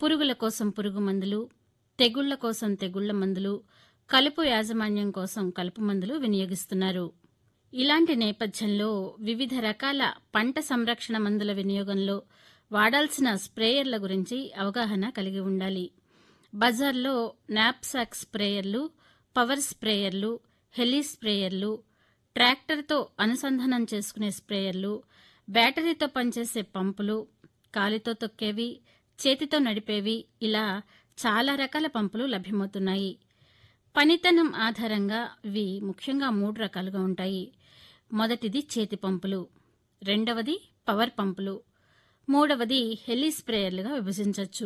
పురుగుల కోసం పురుగు మందులు తెగుళ్ల కోసం తెగుళ్ల మందులు కలుపు యాజమాన్యం కోసం కలుపు మందులు వినియోగిస్తున్నారు ఇలాంటి నేపథ్యంలో వివిధ రకాల పంట సంరక్షణ మందుల వినియోగంలో వాడాల్సిన స్ప్రేయర్ల గురించి అవగాహన కలిగి ఉండాలి బజార్లో నాప్సాక్ స్ప్రేయర్లు పవర్ స్ప్రేయర్లు హెలీ స్ప్రేయర్లు ట్రాక్టర్తో అనుసంధానం చేసుకునే స్ప్రేయర్లు బ్యాటరీతో పనిచేసే పంపులు కాలితో తొక్కేవి చేతితో నడిపేవి ఇలా చాలా రకాల పంపులు లభ్యమవుతున్నాయి పనితనం ఆధారంగా ఇవి ముఖ్యంగా మూడు రకాలుగా ఉంటాయి మొదటిది చేతి పంపులు రెండవది పవర్ పంపులు మూడవది హెలీ స్ప్రేయర్లుగా విభజించవచ్చు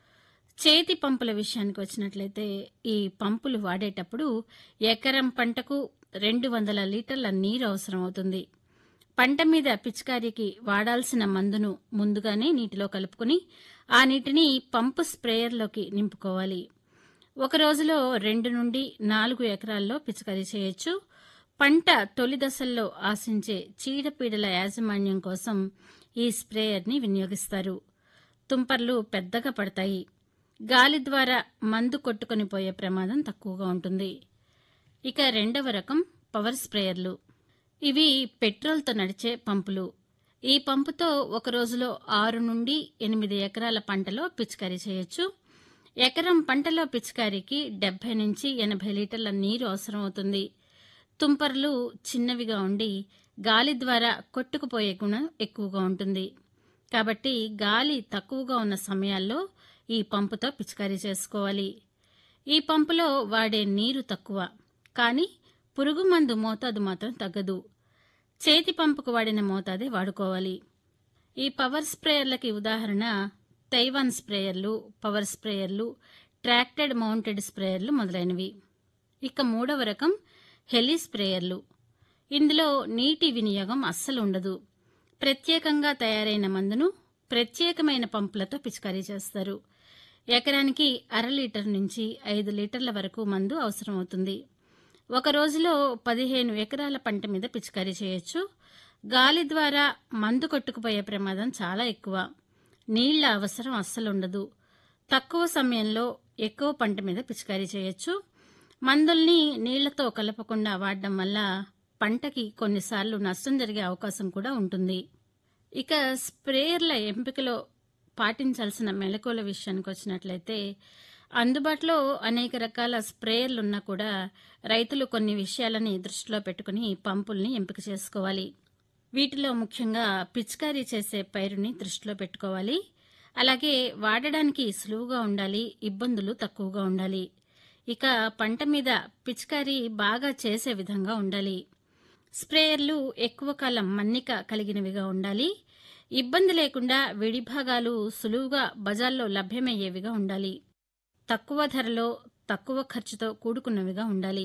చేతి పంపుల విషయానికి వచ్చినట్లయితే ఈ పంపులు వాడేటప్పుడు ఎకరం పంటకు రెండు వందల లీటర్ల నీరు అవసరమవుతుంది పంట మీద పిచికారీకి వాడాల్సిన మందును ముందుగానే నీటిలో కలుపుకుని ఆ నీటిని పంపు స్ప్రేయర్లోకి నింపుకోవాలి ఒక రోజులో రెండు నుండి నాలుగు ఎకరాల్లో పిచికారీ చేయొచ్చు పంట తొలి దశల్లో ఆశించే చీడపీడల యాజమాన్యం కోసం ఈ స్ప్రేయర్ని వినియోగిస్తారు తుంపర్లు పెద్దగా పడతాయి గాలి ద్వారా మందు కొట్టుకొని పోయే ప్రమాదం తక్కువగా ఉంటుంది ఇక రెండవ రకం పవర్ స్ప్రేయర్లు ఇవి పెట్రోల్తో నడిచే పంపులు ఈ పంపుతో ఒక రోజులో ఆరు నుండి ఎనిమిది ఎకరాల పంటలో పిచికారీ చేయొచ్చు ఎకరం పంటలో పిచికారీకి డెబ్బై నుంచి ఎనభై లీటర్ల నీరు అవసరమవుతుంది తుంపర్లు చిన్నవిగా ఉండి గాలి ద్వారా కొట్టుకుపోయే గుణం ఎక్కువగా ఉంటుంది కాబట్టి గాలి తక్కువగా ఉన్న సమయాల్లో ఈ పంపుతో పిచికారీ చేసుకోవాలి ఈ పంపులో వాడే నీరు తక్కువ కానీ పురుగు మందు మోతాదు మాత్రం తగ్గదు చేతి పంపుకు వాడిన మోతాదే వాడుకోవాలి ఈ పవర్ స్ప్రేయర్లకి ఉదాహరణ తైవాన్ స్ప్రేయర్లు పవర్ స్ప్రేయర్లు ట్రాక్టెడ్ మౌంటెడ్ స్ప్రేయర్లు మొదలైనవి ఇక మూడవ రకం హెలీ స్ప్రేయర్లు ఇందులో నీటి వినియోగం అస్సలు ఉండదు ప్రత్యేకంగా తయారైన మందును ప్రత్యేకమైన పంపులతో పిచికారీ చేస్తారు ఎకరానికి అర లీటర్ నుంచి ఐదు లీటర్ల వరకు మందు అవసరమవుతుంది ఒక రోజులో పదిహేను ఎకరాల పంట మీద పిచికారీ చేయొచ్చు గాలి ద్వారా మందు కొట్టుకుపోయే ప్రమాదం చాలా ఎక్కువ నీళ్ల అవసరం అస్సలు ఉండదు తక్కువ సమయంలో ఎక్కువ పంట మీద పిచికారీ చేయొచ్చు మందుల్ని నీళ్లతో కలపకుండా వాడడం వల్ల పంటకి కొన్నిసార్లు నష్టం జరిగే అవకాశం కూడా ఉంటుంది ఇక స్ప్రేయర్ల ఎంపికలో పాటించాల్సిన మెలకువల విషయానికి వచ్చినట్లయితే అందుబాటులో అనేక రకాల స్ప్రేయర్లు ఉన్నా కూడా రైతులు కొన్ని విషయాలని దృష్టిలో పెట్టుకుని పంపుల్ని ఎంపిక చేసుకోవాలి వీటిలో ముఖ్యంగా పిచికారీ చేసే పైరుని దృష్టిలో పెట్టుకోవాలి అలాగే వాడడానికి సులువుగా ఉండాలి ఇబ్బందులు తక్కువగా ఉండాలి ఇక పంట మీద పిచికారీ బాగా చేసే విధంగా ఉండాలి స్ప్రేయర్లు ఎక్కువ కాలం మన్నిక కలిగినవిగా ఉండాలి ఇబ్బంది లేకుండా విడిభాగాలు సులువుగా బజార్లో లభ్యమయ్యేవిగా ఉండాలి తక్కువ ధరలో తక్కువ ఖర్చుతో కూడుకున్నవిగా ఉండాలి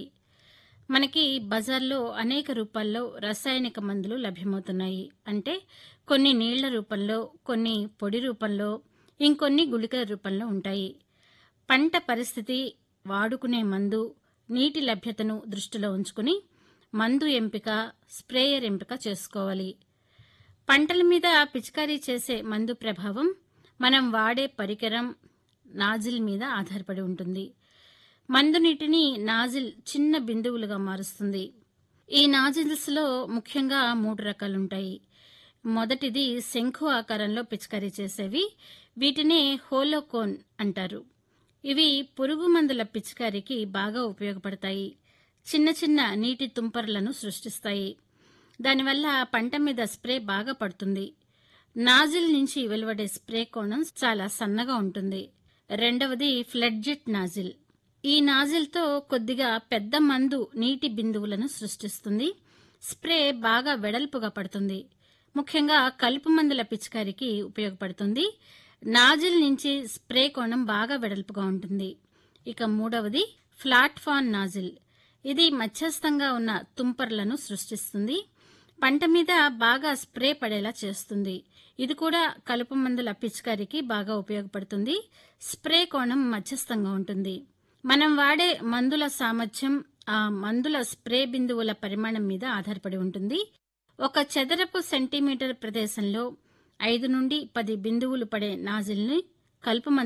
మనకి బజార్లో అనేక రూపాల్లో రసాయనిక మందులు లభ్యమవుతున్నాయి అంటే కొన్ని నీళ్ల రూపంలో కొన్ని పొడి రూపంలో ఇంకొన్ని గుళికల రూపంలో ఉంటాయి పంట పరిస్థితి వాడుకునే మందు నీటి లభ్యతను దృష్టిలో ఉంచుకుని మందు ఎంపిక స్ప్రేయర్ ఎంపిక చేసుకోవాలి పంటల మీద పిచికారీ చేసే మందు ప్రభావం మనం వాడే పరికరం నాజిల్ మీద ఆధారపడి ఉంటుంది మందు నీటిని నాజిల్ చిన్న బిందువులుగా మారుస్తుంది ఈ నాజిల్స్లో ముఖ్యంగా మూడు రకాలుంటాయి మొదటిది శంఖు ఆకారంలో పిచికారీ చేసేవి వీటినే హోలోకోన్ అంటారు ఇవి పురుగు మందుల పిచికారీకి బాగా ఉపయోగపడతాయి చిన్న చిన్న నీటి తుంపర్లను సృష్టిస్తాయి దానివల్ల పంట మీద స్ప్రే బాగా పడుతుంది నాజిల్ నుంచి వెలువడే స్ప్రే కోణం చాలా సన్నగా ఉంటుంది రెండవది ఫ్లడ్జెట్ నాజిల్ ఈ నాజిల్తో కొద్దిగా పెద్ద మందు నీటి బిందువులను సృష్టిస్తుంది స్ప్రే బాగా వెడల్పుగా పడుతుంది ముఖ్యంగా కలుపు మందుల పిచికారికి ఉపయోగపడుతుంది నాజిల్ నుంచి స్ప్రే కోణం బాగా వెడల్పుగా ఉంటుంది ఇక మూడవది ఫ్లాట్ఫాన్ నాజిల్ ఇది మధ్యస్థంగా ఉన్న తుంపర్లను సృష్టిస్తుంది పంట మీద బాగా స్ప్రే పడేలా చేస్తుంది ఇది కూడా కలుపు మందుల పిచికారికి బాగా ఉపయోగపడుతుంది స్ప్రే కోణం మధ్యస్థంగా ఉంటుంది మనం వాడే మందుల సామర్థ్యం ఆ మందుల స్ప్రే బిందువుల పరిమాణం మీద ఆధారపడి ఉంటుంది ఒక చదరపు సెంటీమీటర్ ప్రదేశంలో ఐదు నుండి పది బిందువులు పడే నాజిల్ని కలుపు